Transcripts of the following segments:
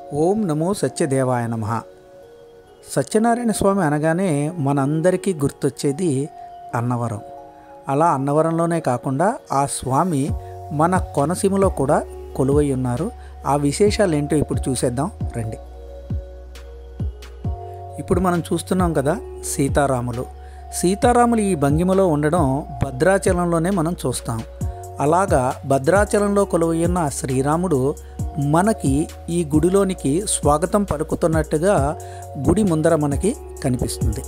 ఓం నమో సత్యదేవాయ నమ సత్యనారాయణ స్వామి అనగానే మనందరికీ గుర్తొచ్చేది అన్నవరం అలా అన్నవరంలోనే కాకుండా ఆ స్వామి మన కొనసీమలో కూడా కొలువై ఉన్నారు ఆ విశేషాలు ఏంటో ఇప్పుడు చూసేద్దాం రండి ఇప్పుడు మనం చూస్తున్నాం కదా సీతారాములు సీతారాములు ఈ భంగిమలో ఉండడం భద్రాచలంలోనే మనం చూస్తాం అలాగా భద్రాచలంలో కొలువయ్యున్న ఆ శ్రీరాముడు మనకి ఈ గుడిలోనికి స్వాగతం పలుకుతున్నట్టుగా గుడి ముందర మనకి కనిపిస్తుంది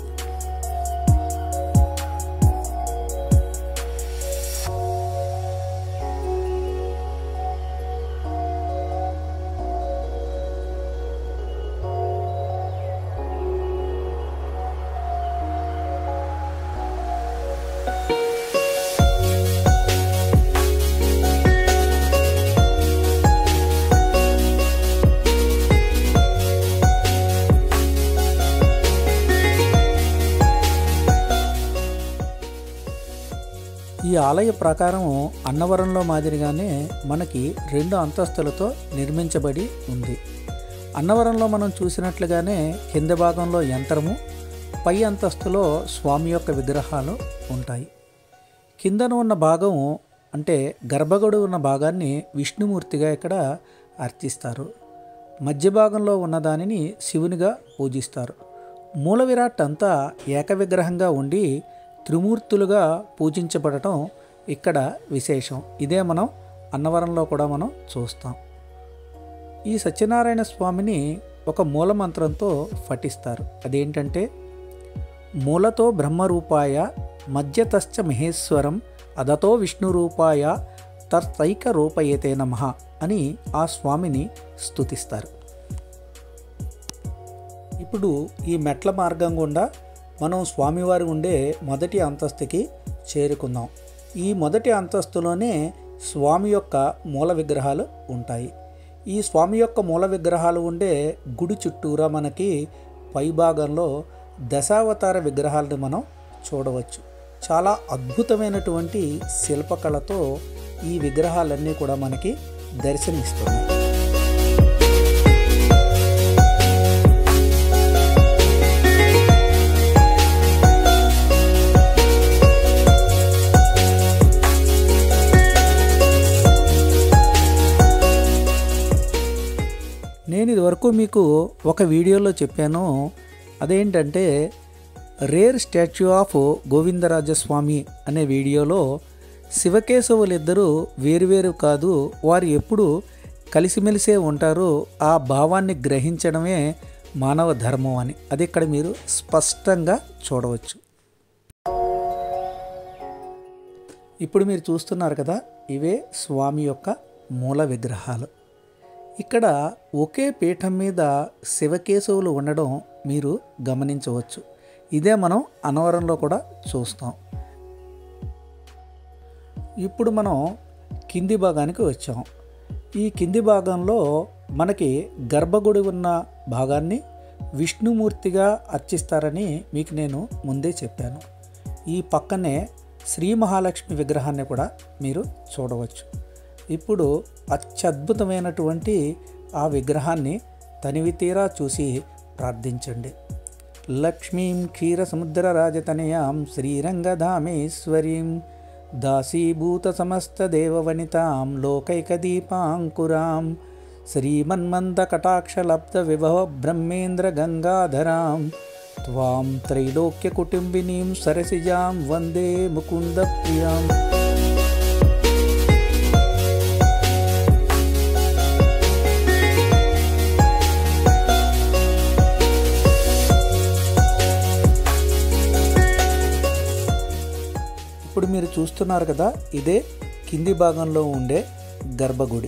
ఈ ఆలయ ప్రకారం అన్నవరంలో మాదిరిగానే మనకి రెండు అంతస్తులతో నిర్మించబడి ఉంది అన్నవరంలో మనం చూసినట్లుగానే కింద భాగంలో యంత్రము పై అంతస్తులో స్వామి యొక్క విగ్రహాలు ఉంటాయి కిందన ఉన్న భాగం అంటే గర్భగుడి ఉన్న భాగాన్ని విష్ణుమూర్తిగా ఇక్కడ అర్చిస్తారు మధ్య భాగంలో ఉన్న దానిని శివునిగా పూజిస్తారు మూల విరాట్ అంతా ఏక విగ్రహంగా ఉండి త్రిమూర్తులుగా పూజించబడటం ఇక్కడ విశేషం ఇదే మనం అన్నవరంలో కూడా మనం చూస్తాం ఈ సత్యనారాయణ స్వామిని ఒక మూలమంత్రంతో పఠిస్తారు అదేంటంటే మూలతో బ్రహ్మరూపాయ మధ్యతశ్చ మహేశ్వరం అదతో విష్ణురూపాయ తైక రూపయేతే నమ అని ఆ స్వామిని స్తుతిస్తారు ఇప్పుడు ఈ మెట్ల మార్గం గుండా మనం స్వామివారి ఉండే మొదటి అంతస్తుకి చేరుకుందాం ఈ మొదటి అంతస్తులోనే స్వామి యొక్క మూల విగ్రహాలు ఉంటాయి ఈ స్వామి యొక్క మూల విగ్రహాలు ఉండే గుడి చుట్టూరా మనకి పైభాగంలో దశావతార విగ్రహాలను మనం చూడవచ్చు చాలా అద్భుతమైనటువంటి శిల్పకళతో ఈ విగ్రహాలన్నీ కూడా మనకి దర్శనమిస్తున్నాయి నేను ఇదివరకు మీకు ఒక వీడియోలో చెప్పాను అదేంటంటే రేర్ స్టాచ్యూ ఆఫ్ గోవిందరాజస్వామి అనే వీడియోలో శివకేశవులిద్దరూ వేరువేరు కాదు వారు ఎప్పుడు కలిసిమెలిసే ఉంటారు ఆ భావాన్ని గ్రహించడమే మానవ ధర్మం అని అది ఇక్కడ మీరు స్పష్టంగా చూడవచ్చు ఇప్పుడు మీరు చూస్తున్నారు కదా ఇవే స్వామి యొక్క మూల విగ్రహాలు ఇక్కడ ఒకే పీఠం మీద శివకేశవులు ఉండడం మీరు గమనించవచ్చు ఇదే మనం అనవరంలో కూడా చూస్తాం ఇప్పుడు మనం కింది భాగానికి వచ్చాం ఈ కింది భాగంలో మనకి గర్భగుడి ఉన్న భాగాన్ని విష్ణుమూర్తిగా అర్చిస్తారని మీకు నేను ముందే చెప్పాను ఈ పక్కనే శ్రీ మహాలక్ష్మి విగ్రహాన్ని కూడా మీరు చూడవచ్చు ఇప్పుడు అత్యద్భుతమైనటువంటి ఆ విగ్రహాన్ని తనివి తీరా చూసి ప్రార్థించండి లక్ష్మీం క్షీరసముద్ర రాజతనయాం శ్రీరంగధామేశ్వరీం దాసీభూత సమస్త దేవవనితాం లోకైకదీపాంకురాం శ్రీమన్మందకటాక్షలబ్ధ విభవ బ్రహ్మేంద్ర గంగాధరాం త్వాం త్రైలోక్యకుటుంబినీం సరసిజాం వందే ముకుంద ప్రియాం ఇప్పుడు మీరు చూస్తున్నారు కదా ఇదే కింది భాగంలో ఉండే గర్భగుడి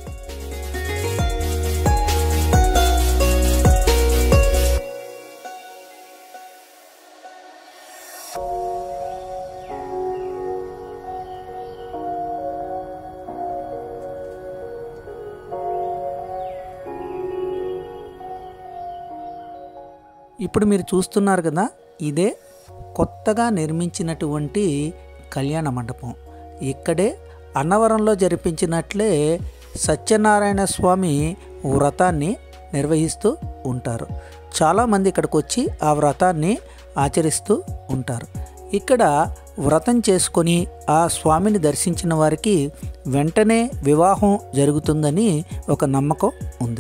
ఇప్పుడు మీరు చూస్తున్నారు కదా ఇదే కొత్తగా నిర్మించినటువంటి కళ్యాణ మండపం ఇక్కడే అన్నవరంలో జరిపించినట్లే సత్యనారాయణ స్వామి వ్రతాన్ని నిర్వహిస్తూ ఉంటారు చాలామంది ఇక్కడికి వచ్చి ఆ వ్రతాన్ని ఆచరిస్తూ ఉంటారు ఇక్కడ వ్రతం చేసుకొని ఆ స్వామిని దర్శించిన వారికి వెంటనే వివాహం జరుగుతుందని ఒక నమ్మకం ఉంది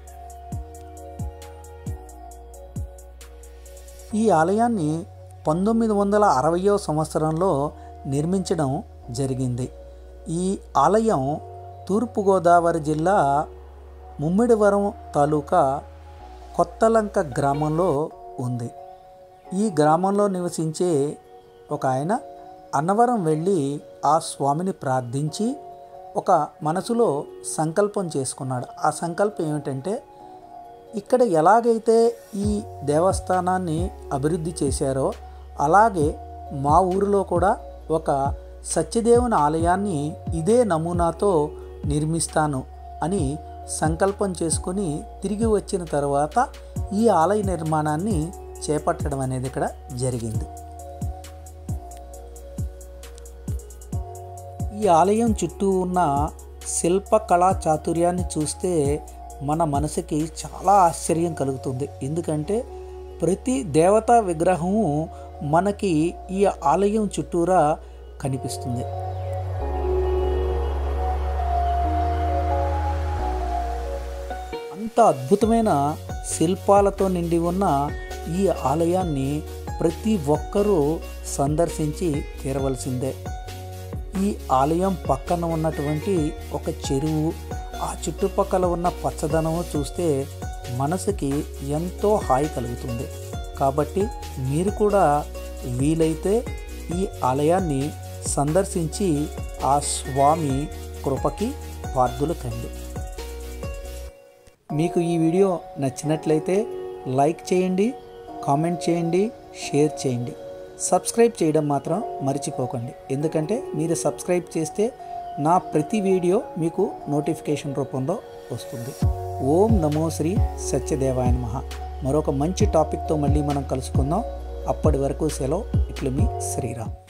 ఈ ఆలయాన్ని పంతొమ్మిది వందల అరవయో సంవత్సరంలో నిర్మించడం జరిగింది ఈ ఆలయం తూర్పుగోదావరి జిల్లా ముమ్మిడివరం తాలూకా కొత్తలంక గ్రామంలో ఉంది ఈ గ్రామంలో నివసించే ఒక ఆయన అన్నవరం వెళ్ళి ఆ స్వామిని ప్రార్థించి ఒక మనసులో సంకల్పం చేసుకున్నాడు ఆ సంకల్పం ఏమిటంటే ఇక్కడ ఎలాగైతే ఈ దేవస్థానాన్ని అభివృద్ధి చేశారో అలాగే మా ఊరిలో కూడా ఒక సత్యదేవుని ఆలయాన్ని ఇదే నమూనాతో నిర్మిస్తాను అని సంకల్పం చేసుకొని తిరిగి వచ్చిన తర్వాత ఈ ఆలయ నిర్మాణాన్ని చేపట్టడం అనేది ఇక్కడ జరిగింది ఈ ఆలయం చుట్టూ ఉన్న శిల్పకళా చాతుర్యాన్ని చూస్తే మన మనసుకి చాలా ఆశ్చర్యం కలుగుతుంది ఎందుకంటే ప్రతి దేవతా విగ్రహము మనకి ఈ ఆలయం చుట్టూరా కనిపిస్తుంది అంత అద్భుతమైన శిల్పాలతో నిండి ఉన్న ఈ ఆలయాన్ని ప్రతి ఒక్కరూ సందర్శించి తీరవలసిందే ఈ ఆలయం పక్కన ఉన్నటువంటి ఒక చెరువు ఆ చుట్టుపక్కల ఉన్న పచ్చదనము చూస్తే మనసుకి ఎంతో హాయి కలుగుతుంది కాబట్టి మీరు కూడా వీలైతే ఈ ఆలయాన్ని సందర్శించి ఆ స్వామి కృపకి పార్థులు కండి మీకు ఈ వీడియో నచ్చినట్లయితే లైక్ చేయండి కామెంట్ చేయండి షేర్ చేయండి సబ్స్క్రైబ్ చేయడం మాత్రం మర్చిపోకండి ఎందుకంటే మీరు సబ్స్క్రైబ్ చేస్తే నా ప్రతి వీడియో మీకు నోటిఫికేషన్ రూపంలో వస్తుంది ఓం నమో శ్రీ సత్యదేవాయ నమః మరొక మంచి టాపిక్తో మళ్ళీ మనం కలుసుకుందాం అప్పటి వరకు సెలవు ఇట్లు మీ శ్రీరామ్